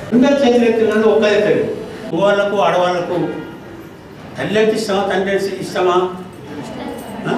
అందరి చేతులు ఎత్తున్నది ఒక్క దగ్గర వాళ్ళకు ఆడవాళ్ళకు తల్లి అంటే ఇష్టమా తండ్రి అంటే ఇష్టమా ఆ?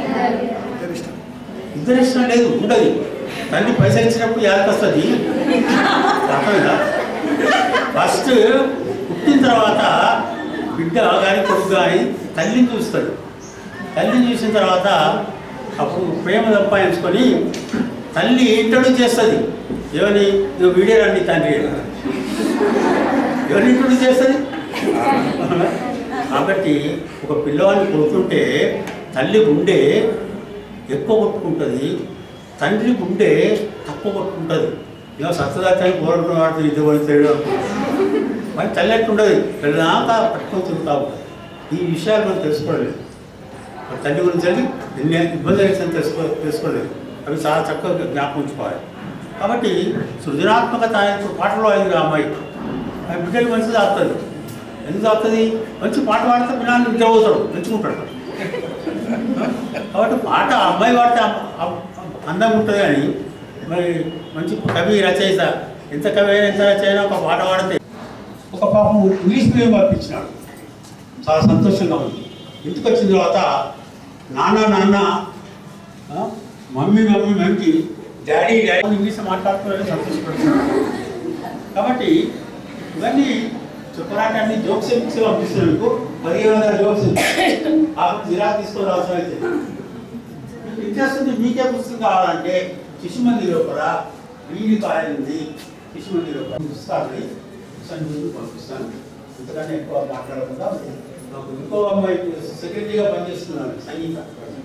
ఇద్దరు ఇష్టం లేదు ఉండదు తండ్రి పైసలు ఇచ్చినప్పుడు యాదకి వస్తుంది అర్థమైందా ఫస్ట్ పుట్టిన తర్వాత బిడ్డ కానీ కొడుకు కానీ తల్లిని చూస్తాడు తల్లిని చూసిన తర్వాత అప్పుడు ప్రేమ సంపాదించుకొని తల్లి ఇంట్రడ్యూస్ చేస్తుంది ఏమని నువ్వు వీడియో రండి తండ్రి అని. ఎవరిని ఇంట్రడ్యూస్ చేస్తుంది కాబట్టి ఒక పిల్లవాడిని కొడుతుంటే తల్లి గుండె ఎక్కువ కొట్టుకుంటుంది తండ్రి గుండె తక్కువ కొట్టుకుంటుంది ఇలా సత్యదాచాన్ని కోరుకున్న వాడితో ఇది పడితేడు మరి తల్లి అట్టుండదు పెళ్ళాక పట్టుకొని తిరుగుతా ఉంటుంది ఈ విషయాలు మనం తెలుసుకోలేదు మరి తల్లి గురించి వెళ్ళి ఎన్ని ఇబ్బందులు వచ్చినా తెలుసుకో తెలుసుకోలేదు అవి చాలా చక్కగా జ్ఞాపకం ఉంచుకోవాలి కాబట్టి సృజనాత్మకత ఇప్పుడు పాటలో అయింది ఆ అమ్మాయి ఆ బిడ్డలు మంచిది ఆపుతుంది ఎందుకు ఆపుతుంది మంచి పాట పాడితే పిల్లలు నిద్ర అవుతాడు మెచ్చుకుంటాడు కాబట్టి పాట ఆ అమ్మాయి పాడితే అమ్- అమ్- అందంగా ఉంటుంది కానీ మరి మంచి కవి రచయిత ఎంత కవి అయినా ఎంత రచయినా ఒక పాట పాడితే ఒక పాపం ఇంగ్లీష్ మీడియం పంపించినాడు చాలా సంతోషంగా ఉంది ఇంటికి వచ్చిన తర్వాత నాన్న నాన్న ఆ, mummy mummy mummy daddy daddy English మాట్లాడుతున్నారని సంతోషపడుతున్నాడు కాబట్టి ఇవన్నీ చెప్పరాటాన్ని జోక్స్ ఇచ్చి పంపిస్తున్నాను మీకు పదిహేను వందల జోక్స్ ఆ జిరా తీసుకొని అవసరం అయితే ఇంట్రెస్ట్ ఉంది మీకే పుస్తకం కావాలంటే శిశుమంది లోపల వీడి కాయలు ఉంది శిశుమంది లోపల పుస్తకాన్ని పుస్తకం ముందు పంపిస్తాను ఇంతకన్నా ఎక్కువ మాట్లాడకుండా నాకు ఇంకో అమ్మాయి సెక్రటరీగా పనిచేస్తున్నాను సంగీత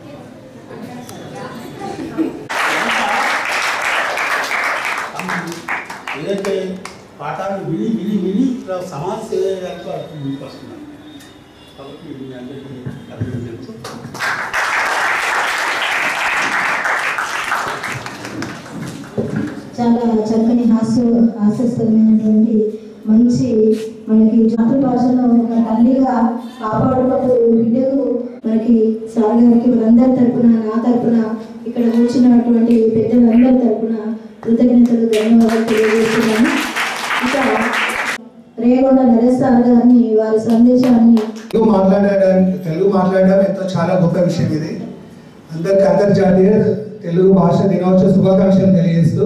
ఏదైతే పాఠాలు విని విని విని ఇట్లా సమాజ సేవ చేయడానికి వాళ్ళకి ముందుకు వస్తున్నాను కాబట్టి మీ అందరికీ అభినందించు చాలా చక్కని హాస్య హాస్యాస్పదమైనటువంటి మంచి మనకి మాతృభాషను ఒక తల్లిగా కాపాడుకుంటూ బిడ్డకు మనకి సార్ గారికి మనందరి తరపున నా తరపున ఇక్కడ కూర్చున్నటువంటి పెద్దలందరి తరపున కృతజ్ఞతలు ధన్యవాదాలు తెలియజేస్తున్నాను ఇంకా రేగొండ నరేష్ సార్ గారిని వారి సందేశాన్ని తెలుగు మాట్లాడడం తెలుగు మాట్లాడడం ఎంతో చాలా గొప్ప విషయం ఇది అందరికి అంతర్జాతీయ తెలుగు భాష దినోత్సవ శుభాకాంక్షలు తెలియజేస్తూ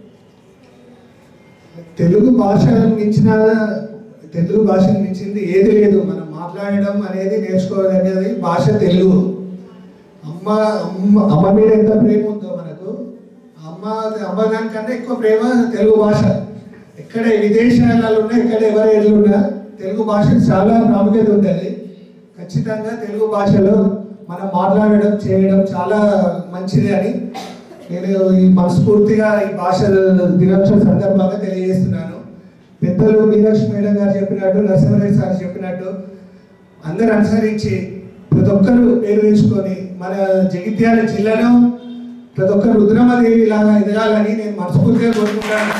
తెలుగు భాషను మించిన తెలుగు భాషను మించింది ఏది లేదు మనం మాట్లాడడం అనేది నేర్చుకోవడం భాష తెలుగు అమ్మ అమ్మ అమ్మ మీద ఎంత ప్రేమ ఉందో మనకు అమ్మ అమ్మ దానికన్నా ఎక్కువ ప్రేమ తెలుగు భాష ఎక్కడ విదేశాలలో ఉన్నా ఎక్కడ ఎవరు ఉన్నా తెలుగు భాషకు చాలా ప్రాముఖ్యత ఉంటుంది ఖచ్చితంగా తెలుగు భాషలో మనం మాట్లాడడం చేయడం చాలా మంచిది అని నేను ఈ మనస్ఫూర్తిగా ఈ భాష దినోత్సవ సందర్భంగా తెలియజేస్తున్నాను పెద్దలు మీనాక్షి మేడం గారు చెప్పినట్టు నరసింహారెడ్డి సార్ చెప్పినట్టు అందరు అనుసరించి ప్రతి ఒక్కరు పేరు తెచ్చుకొని మన జగిత్యాల జిల్లాలో ప్రతి ఒక్కరు రుద్రమదేవి లాగా ఎదగాలని నేను మనస్ఫూర్తిగా కోరుకుంటాను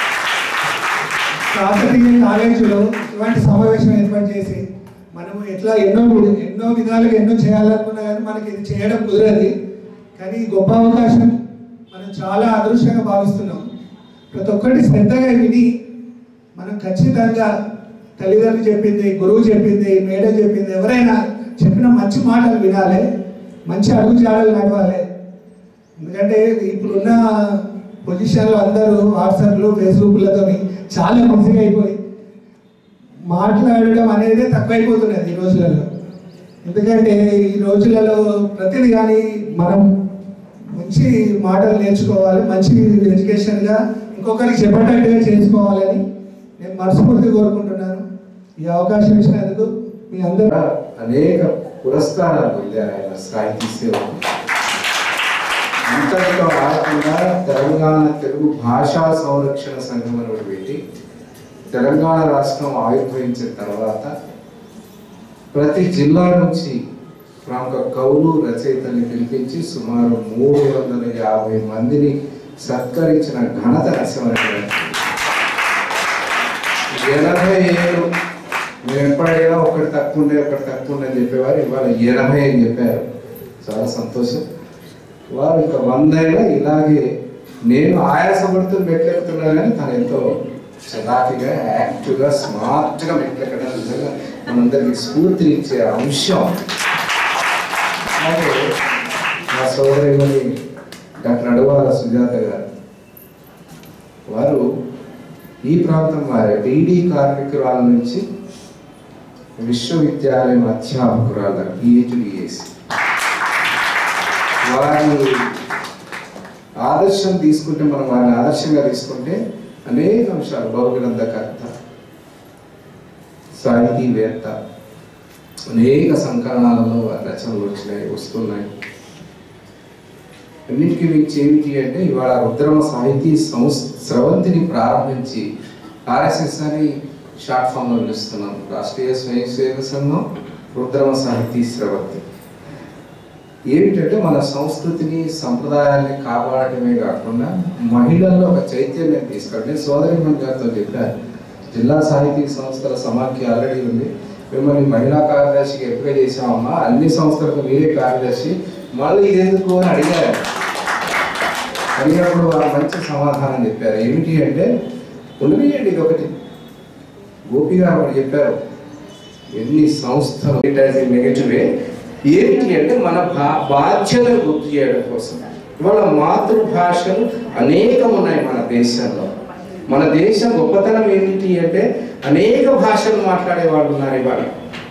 కాకతీయ కాలేజీలో ఇలాంటి సమావేశం ఏర్పాటు చేసి మనము ఎట్లా ఎన్నో వి- ఎన్నో విధాలుగా ఎన్నో చేయాలనుకున్నా కానీ మనకి ఇది చేయడం కుదరదు కానీ ఈ గొప్ప అవకాశం మనం చాలా అదృష్టంగా భావిస్తున్నాం ప్రతి ఒక్కటి శ్రద్ధగా విని మనం ఖచ్చితంగా తల్లిదండ్రులు చెప్పింది గురువు చెప్పింది మేడం చెప్పింది ఎవరైనా చెప్పిన మంచి మాటలు వినాలి మంచి అడుగు జాడలు నడవాలి ఎందుకంటే ఇప్పుడున్న పొజిషన్లో అందరూ వాట్సాప్లు ఫేస్బుక్లతో చాలా బిజీగా అయిపోయి మాట్లాడడం అనేది తక్కువైపోతున్నది ఈ రోజులలో ఎందుకంటే ఈ రోజులలో ప్రతిది కానీ మనం మంచి మాటలు నేర్చుకోవాలి మంచి ఎడ్యుకేషన్గా ఇంకొకరికి చెప్పేటట్టుగా చేసుకోవాలని నేను మనస్ఫూర్తి కోరుకుంటున్నాను ఈ అవకాశం ఇచ్చినందుకు మీ అందరూ అనేక పురస్కారాలు పొందారు ఆయన సాహితీ సేవ అంతటితో కాకుండా తెలంగాణ తెలుగు భాషా సంరక్షణ సంఘం అని ఒకటి పెట్టి తెలంగాణ రాష్ట్రం ఆవిర్భవించిన తర్వాత ప్రతి జిల్లా నుంచి ప్రముఖ కవులు రచయితల్ని పిలిపించి సుమారు మూడు వందల యాభై మందిని సత్కరించిన ఘనత నరసింహారెడ్డి గారికి. ఎనభై ఏళ్ళు మేము ఎప్పుడైనా ఒకటి తక్కువ ఉండే ఒకటి తక్కువ ఉండే అని చెప్పేవారు ఇవాళ ఎనభై అని చెప్పారు చాలా సంతోషం వారు ఇంకా వందైనా ఇలాగే నేను ఆయాసపడుతూ మెట్లెక్కుతున్నా కానీ తను ఎంతో చలాకిగా యాక్టివ్గా స్మార్ట్గా మెట్లెక్కడం నిజంగా మనందరికీ స్ఫూర్తినిచ్చే అంశం అలాగే మా సోదరిమణి డాక్టర్ అడవాల సుజాత గారు వారు ఈ ప్రాంతం వారే బీడీ కార్మికురాల నుంచి విశ్వవిద్యాలయం అధ్యాపకురాల పిహెచ్డి చేసి వారి ఆదర్శం తీసుకుంటే మనం వారిని ఆదర్శంగా తీసుకుంటే అనేక అంశాలు బహుగ్రంథకర్త సాహితీవేత్త అనేక సంకలనాలలో వారి రచనలు వచ్చినాయి వస్తున్నాయి అన్నిటికీ మించి ఏమిటి అంటే ఇవాళ రుద్రమ సాహితీ సంస్థ స్రవంతిని ప్రారంభించి ఆర్ఎస్ఎస్ అని షార్ట్ ఫామ్లో పిలుస్తున్నాం రాష్ట్రీయ స్వయం సేవక సంఘం రుద్రమ సాహితీ స్రవంతి ఏమిటంటే మన సంస్కృతిని సంప్రదాయాన్ని కాపాడటమే కాకుండా మహిళల్లో ఒక చైతన్యం తీసుకుంటే సోదరి గారితో చెప్పారు జిల్లా సాహితీ సంస్థల సమాఖ్య ఆల్రెడీ ఉంది మిమ్మల్ని మహిళా కార్యదర్శికి ఎంపిక చేశామమ్మా అన్ని సంస్థలకు మీరే కార్యదర్శి మళ్ళీ ఇదెందుకు అని అడిగారు అడిగినప్పుడు వారు మంచి సమాధానం చెప్పారు ఏమిటి అంటే ఉండనియండి ఇది ఒకటి గోపి గారు ఒకటి చెప్పారు ఎన్ని సంస్థలు నెగటివే ఏమిటి అంటే మన బా బాధ్యతను గుర్తు చేయడం కోసం ఇవాళ మాతృభాషలు అనేకం ఉన్నాయి మన దేశంలో మన దేశం గొప్పతనం ఏమిటి అంటే అనేక భాషలు మాట్లాడే వాళ్ళు ఉన్నారు ఇవాళ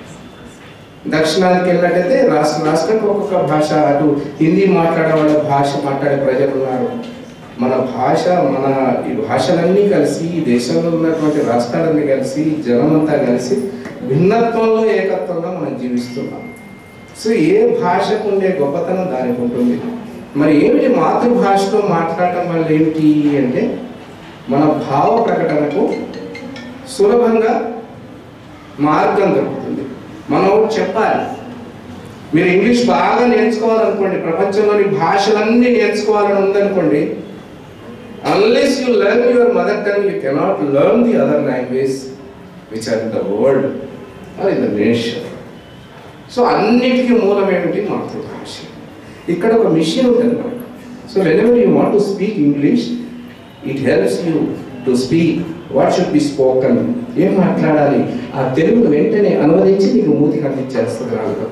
దక్షిణానికి వెళ్ళినట్టయితే రాష్ట్ర రాష్ట్రానికి ఒక్కొక్క భాష అటు హిందీ మాట్లాడే వాళ్ళ భాష మాట్లాడే ప్రజలు ఉన్నారు మన భాష మన ఈ భాషలన్నీ కలిసి ఈ దేశంలో ఉన్నటువంటి రాష్ట్రాలన్నీ కలిసి జనమంతా కలిసి భిన్నత్వంలో ఏకత్వంగా మనం జీవిస్తున్నాం సో ఏ భాషకు ఉండే గొప్పతనం దానికి ఉంటుంది మరి ఏమిటి మాతృభాషలో మాట్లాడటం వల్ల ఏమిటి అంటే మన భావ ప్రకటనకు సులభంగా మార్గం దొరుకుతుంది మనం ఒకటి చెప్పాలి మీరు ఇంగ్లీష్ బాగా నేర్చుకోవాలనుకోండి ప్రపంచంలోని భాషలన్నీ నేర్చుకోవాలని ఉందనుకోండి unless you learn your mother tongue you cannot learn the other language which are in the world are in the nation so అన్నిటికీ మూలం ఏమిటి మాతృభాష ఇక్కడ ఒక మిషన్ ఉంటుంది మనకు so whenever you want to speak English it helps you to speak what should be spoken ఏం మాట్లాడాలి ఆ తెలుగు వెంటనే అనువదించి నీకు మూతికి అందించేస్తుంది నాలుగు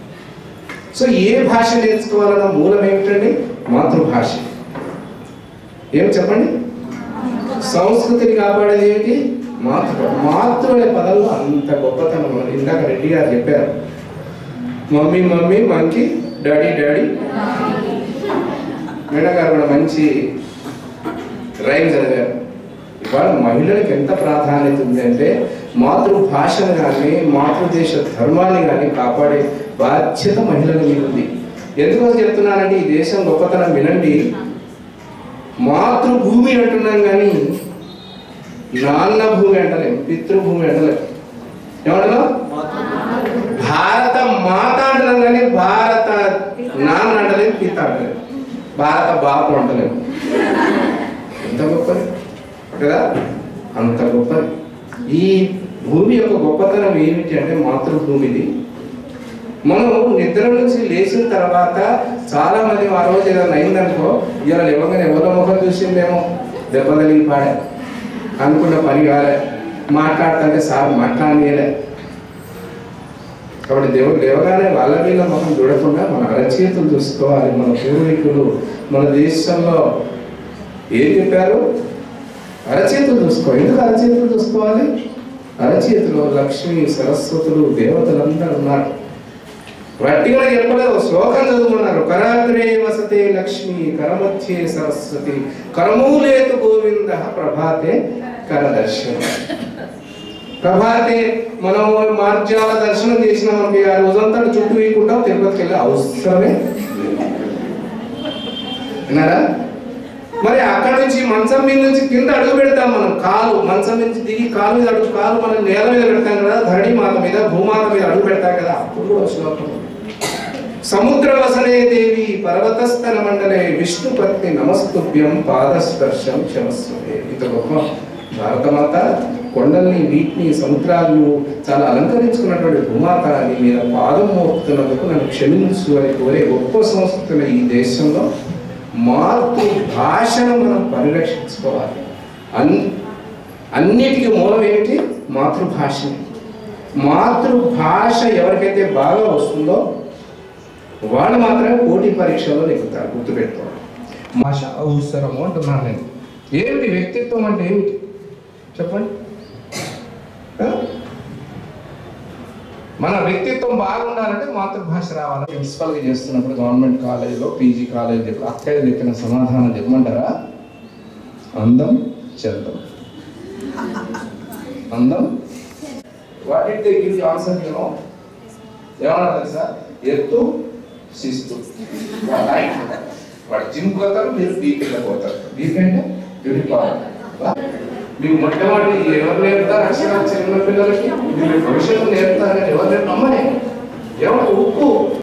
సో ఏ భాష నేర్చుకోవాలన్న మూలం ఏమిటండి మాతృభాష ఏం చెప్పండి సంస్కృతిని కాపాడేది ఏంటి మాతృ మాతృ అనే పదంలో అంత గొప్పతనం ఉన్నది ఇందాక రెడ్డి గారు చెప్పారు mummy mummy monkey daddy daddy madam garu కూడా మంచి రైమ్ చదివారు ఇవాళ మహిళలకు ఎంత ప్రాధాన్యత ఉంది అంటే మాతృభాషను కానీ మాతృదేశ ధర్మాన్ని కానీ కాపాడే బాధ్యత మహిళల మీద ఉంది ఎందుకోసం చెప్తున్నానంటే ఈ దేశం గొప్పతనం వినండి మాతృభూమి అంటున్నాం కానీ నాన్న భూమి అంటలేం పితృభూమి అంటలేం ఏమంటున్నాం భారత మాత అంటున్నాం కానీ భారత నాన్న అంటలేం పిత అంటలేం భారత బాపు అంటలేం ఎంత గొప్పది కదా అంత గొప్పది ఈ భూమి యొక్క గొప్పతనం ఏమిటి అంటే మాతృభూమిది మనం నిద్ర నుంచి లేచిన తర్వాత చాలా మంది ఆ రోజు ఏదైనా అయిందనుకో ఇవాళ ఇవ్వగానే ఎవరో ముఖం చూసిందేమో దెబ్బ తగిలి పాడే అనుకున్న పని కాలే మాట్లాడుతుంటే సార్ మాట్లాడనీయలే కాబట్టి దేవుడు లేవగానే వాళ్ళ వీళ్ళ ముఖం చూడకుండా మన అరచేతులు చూసుకోవాలి మన పూర్వీకులు మన దేశంలో ఏం చెప్పారు అరచేతులు చూసుకో ఎందుకు అరచేతులు చూసుకోవాలి అరచేతిలో లక్ష్మి సరస్వతులు దేవతలందరూ ఉన్నారు వట్టిగా చెప్పలేదు ఒక శ్లోకం చదువుకున్నారు కరాగ్రే వసతే లక్ష్మి కరమధ్యే సరస్వతి కరమూలేతు గోవింద ప్రభాతే కరదర్శన ప్రభాతే మనం మార్జాల దర్శనం చేసినాం మనకి ఆ రోజంతా చుట్టూ వేయకుండా తిరుపతికి వెళ్ళే అవసరమే లేదు. విన్నారా మరి అక్కడ నుంచి మంచం మీద నుంచి కింద అడుగు పెడతాం మనం కాలు మంచం నుంచి దిగి కాలు మీద అడుగు కాలు మనం నేల మీద పెడతాం కదా ధరణి మాత మీద భూమాత మీద అడుగు పెడతాం కదా అప్పుడు కూడా శ్లోకం సముద్ర వసనే దేవి పర్వతస్థల మండలే విష్ణు పత్ని నమస్తుభ్యం పాదస్పర్శం క్షమస్వే ఇంత గొప్ప భారతమాత కొండల్ని వీటిని సముద్రాలను చాలా అలంకరించుకున్నటువంటి భూమాత నీ మీద పాదం మోపుతున్నందుకు నన్ను క్షమించు అని కోరే గొప్ప సంస్కృతుల ఈ దేశంలో మాతృ భాషను మనం పరిరక్షించుకోవాలి అన్ అన్నిటికీ మూలం ఏంటి మాతృభాష మాతృభాష ఎవరికైతే బాగా వస్తుందో వాళ్ళు మాత్రమే పోటీ పరీక్షల్లో నెక్కుతారు గుర్తుపెట్టుకోవాలి భాష అవసరము అంటున్నాను నేను ఏమిటి వ్యక్తిత్వం అంటే ఏమిటి చెప్పండి ఆ? మన వ్యక్తిత్వం బాగుండాలంటే మాతృభాష రావాలి ప్రిన్సిపల్గా చేస్తున్నప్పుడు గవర్నమెంట్ కాలేజీలో పీజీ కాలేజ్ చెప్పి అక్కయ్య చెప్పిన సమాధానం చెప్పమంటారా అందం చందం అందం what it they give answer you know ఏమన్నా తెలుసా ఎత్తు శిస్తు వాడు జిమ్ పోతారు మీరు బీపీలో పోతారు బీపీ అంటే బ్యూటీ పార్లర్ మీకు మొట్టమొదటి ఎవరు నేర్పుతారు అక్షరాలు చిన్న పిల్లలకి మీరు భవిష్యత్తు నేర్పుతారని ఎవరు నేర్పు అమ్మనే ఎవరు ఉప్పు